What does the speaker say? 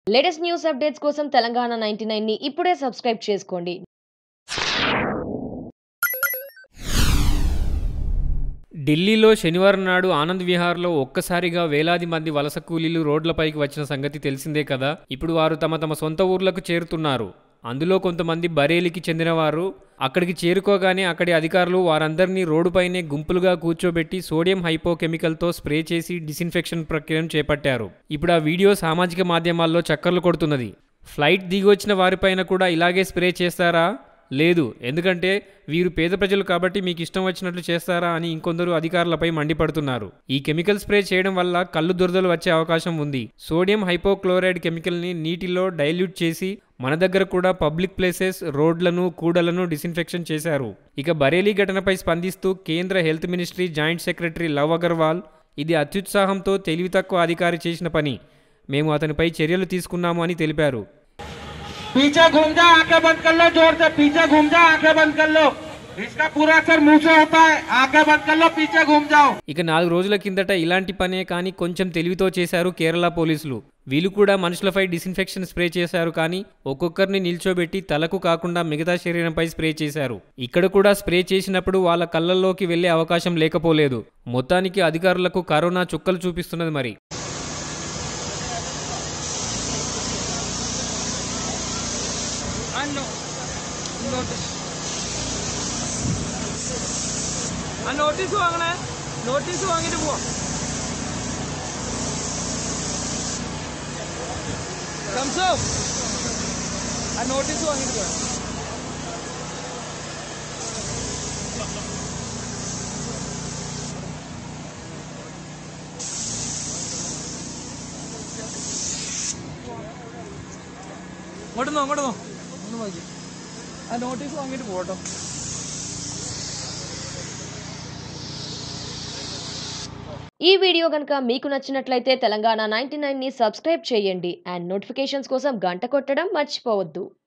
latest news updates కోసం Telangana ninety ని ఇప్పుడే సబ్స్క్రైబ్ చేసుకోండి ఢిల్లీలో శనివారం నాడు ఆనంద్ విహార్లో ఒక్కసారిగా వేలాది మంది వలస కూలీలు రోడ్లపైకి వచ్చిన సంగతి తెలిసిందే కదా ఇప్పుడు వారు తమ తమ సొంత ఊర్లకు చేరుతున్నారు అందులో కొంతమంది బరేలీకి చెందినవారు అక్కడికి చేరుకోగానే అక్కడి అధికారులు వారందరినీ రోడ్డుపైనే గుంపులుగా కూర్చోబెట్టి సోడియం హైపోకెమికల్తో స్ప్రే చేసి డిసిన్ఫెక్షన్ ప్రక్రియను చేపట్టారు ఇప్పుడు ఆ వీడియో సామాజిక మాధ్యమాల్లో చక్కర్లు కొడుతున్నది ఫ్లైట్ దిగొచ్చిన వారిపైన కూడా ఇలాగే స్ప్రే చేస్తారా లేదు ఎందుకంటే వీరు పేద ప్రజలు కాబట్టి మీకు ఇష్టం వచ్చినట్లు చేస్తారా అని ఇంకొందరు అధికారులపై మండిపడుతున్నారు ఈ కెమికల్ స్ప్రే చేయడం వల్ల కళ్ళు దురదలు వచ్చే అవకాశం ఉంది సోడియం హైపోక్లోరైడ్ కెమికల్ని నీటిలో డైల్యూట్ చేసి మన దగ్గర కూడా పబ్లిక్ ప్లేసెస్ రోడ్లను కూడలను డిసిన్ఫెక్షన్ చేశారు ఇక బరేలీ ఘటనపై స్పందిస్తూ కేంద్ర health ministry joint secretary Lav Agarwal ఇది అత్యుత్సాహంతో తెలివి తక్కువ అధికారి చేసిన పని మేము అతనిపై చర్యలు తీసుకున్నాము అని తెలిపారు पीछे घूम जा आंखें बंद कर लो जोर से पीछे घूम जा आंखें बंद कर लो इसका पूरा असर मुंह से होता है आंखें बंद कर लो पीछे घूम जाओ ఇక నాలుగు రోజుల కిందట ఇలాంటి పనే కానీ కొంచెం తెలివితో చేశారు కేరళ పోలీసులు వీళ్ళు కూడా మనుషులపై డిసిన్ఫెక్షన్ స్ప్రే చేశారు కానీ ఒక్కొక్కరిని నిల్చోబెట్టి తలకు కాకుండా మిగతా శరీరంపై స్ప్రే చేశారు ఇక్కడ కూడా స్ప్రే చేసినప్పుడు వాళ్ళ కళ్ళల్లోకి వెళ్లే అవకాశం లేకపోలేదు మొత్తానికి అధికారులకు కరోనా చుక్కలు చూపిస్తున్నది మరి ആ നോട്ടീസ് വാങ്ങണേ നോട്ടീസ് വാങ്ങിട്ട് പോവാം സംസോ ആ നോട്ടീസ് വാങ്ങിട്ട് പോവാം ഇങ്ങോട്ട് നോ അങ്ങോട്ട് നോ ഒന്ന് നോക്കി ആ നോട്ടീസ് വാങ്ങിട്ട് പോട്ടോ ఈ వీడియో కనుక మీకు నచ్చినట్లయితే తెలంగాణ నైన్టీ ని సబ్స్క్రైబ్ చేయండి అండ్ నోటిఫికేషన్స్ కోసం గంట కొట్టడం మర్చిపోవద్దు